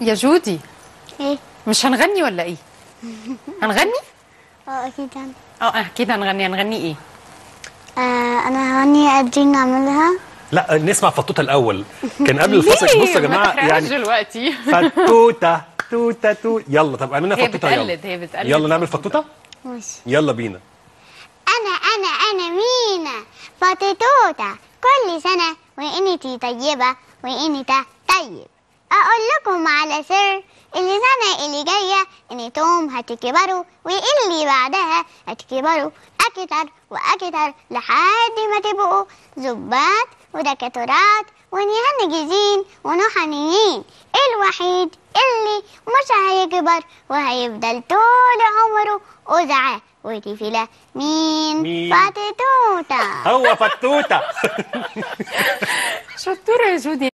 يا جودي ايه مش هنغني ولا ايه هنغني اه اكيد هن... اه اكيد هنغني هنغني ايه آه انا هغني قادرين نعملها لا نسمع فطوطه الاول كان قبل الفاصل ليه؟ بصوا يا ما جماعه تحرقهاش يعني دلوقتي فتوته توته تو يلا طب اعملنا هي فطوطه يلا بتقلد، هي بتقلد يلا نعمل فطوطة. فطوطه ماشي يلا بينا انا انا انا مينا فطيطوطة كل سنة وانتي طيبة وانت طيب اقول لكم على سر السنة اللي جاية انتم هتكبروا واللي بعدها هتكبروا اكتر واكتر لحد ما تبقوا ظباط ودكاتورات ونهنجزين ونحنيين الوحيد اللي مش هيكبر وهيفضل طول عمره أزعة وتفلة مين, مين؟ فطيطوطة هو فتوته شطوره يا جودي